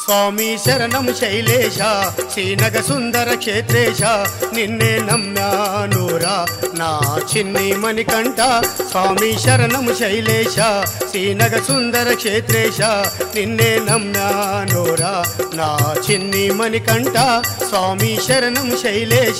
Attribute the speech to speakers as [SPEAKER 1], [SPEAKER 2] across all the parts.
[SPEAKER 1] స్వామి శరణం శైలేశ శ్రీనగ సుందర క్షేత్రేశ నిన్నే నమ్మానురా నా చిన్ని మణికంఠ స్వామి శరణం శైలేశ శ్రీనగ సుందర క్షేత్రేశ నిన్నే నమ్మానురా నా చిన్ని మణికంఠ స్వామి శరణం శైలేశ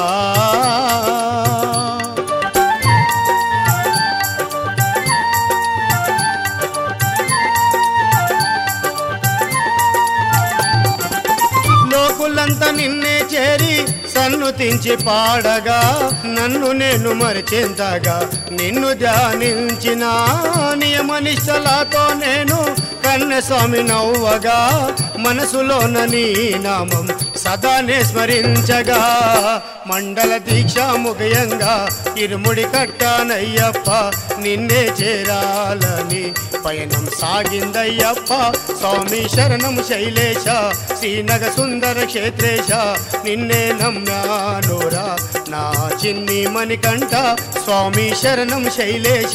[SPEAKER 1] లోకులంతా నిన్నే చేరి సన్నుతించి పాడగా నన్ను నేను మరిచెంతగా నిన్ను ధ్యానించిన నియమనిష్టలతో నేను కన్నస్వామి నవ్వగా మనసులోన నీ నామం సదానే స్మరించగా మండల దీక్ష ముగయంగా ఇరుముడి కట్టానయ్యప్ప నిన్నే చేరాలని పయనం సాగిందయ్యప్ప స్వామి శరణం శైలేశ శ్రీనగ సుందర క్షేత్రేశ నిన్నే నమ్మానురా నా చిన్ని మణికంఠ స్వామి శరణం శైలేశ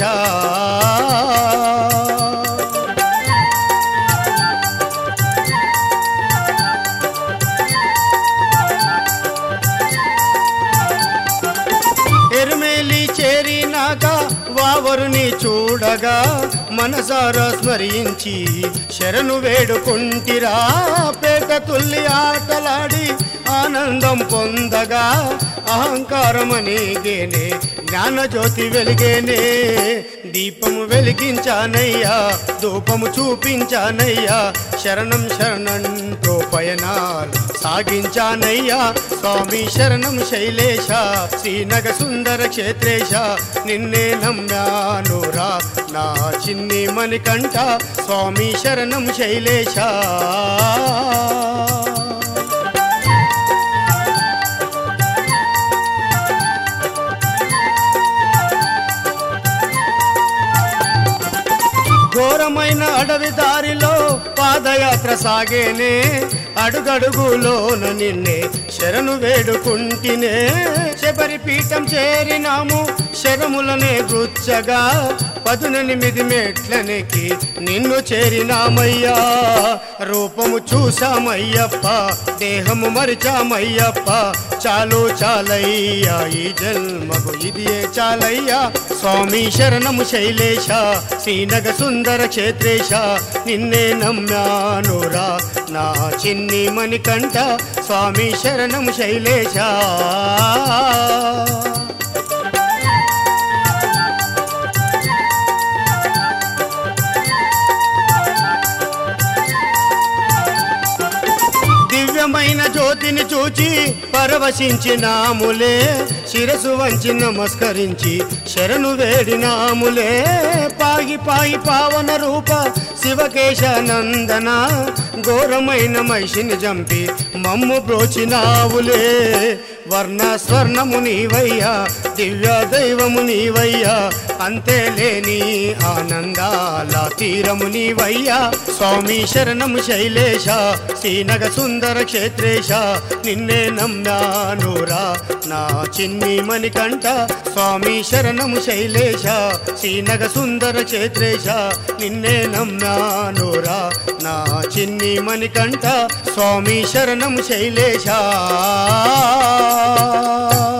[SPEAKER 1] ఎరుమేలి చేరినాక వావరుని చూడగా మనసారా స్మరించి శరణు వేడుకుంటిరా పేట తుల్లి ఆటలాడి ఆనందం పొందగా అహంకారమని గేనే జ్ఞానజ్యోతి వెలిగేనే దీపము వెలిగించానయ్యా ధూపము చూపించానయ్యా శరణం శరణంతో పయనాలు సాగించానయ్యా స్వామి శరణం శైలేశ శ్రీనగ సుందర క్షేత్రేశ నిన్నే నమ్మానురా నా చిన్ని మణికంఠ స్వామి శరణం శైలేశ ఘోరమైన అడవి దారిలో పాదయాత్ర సాగేనే అడుగడుగులోన నిన్నే శరణు వేడుకుంటినే శబరి పీఠం చేరినాము శరములనే గుచ్చగా పదునెనిమిది మెట్లనికి నిన్ను చేరినామయ్యా రూపము చూసామయ్యప్ప దేహము మరిచామయ్యప్ప చాలు చాలయ్యా ఈ జన్మకు ఇదియే చాలయ్యా స్వామి శరణము శైలేశ శ్రీనగ సుందర క్షేత్రేశ నిన్నే నమ్మానురా నా చిన్ని మణికంఠ స్వామి శరణం శైలేశ దివ్యమైన జ్యోతిని చూచి పరవశించినాములే శిరసు వంచి నమస్కరించి శరణు వేడినాములే పాగి పాగి పావన రూప శివకేశ నందన ఘోరమైన మహిషిని చంపి మమ్ము బ్రోచినావులే వర్ణ స్వర్ణము నీవయ్యా దివ్య దైవము నీవయ్యా అంతే లేని ఆనందాల తీరము నీవయ్యా స్వామి శరణము శైలేశ శ్రీనగ సుందర క్షేత్రేశ నిన్నే నమ్మానురా నా చిన్ని మణికంఠ స్వామి శరణము శైలేశ శ్రీనగ సుందర క్షేత్రేశ నిన్నే నమ్మానురా నా చిన్ని మణికంఠ స్వామి శరణము శైలేశ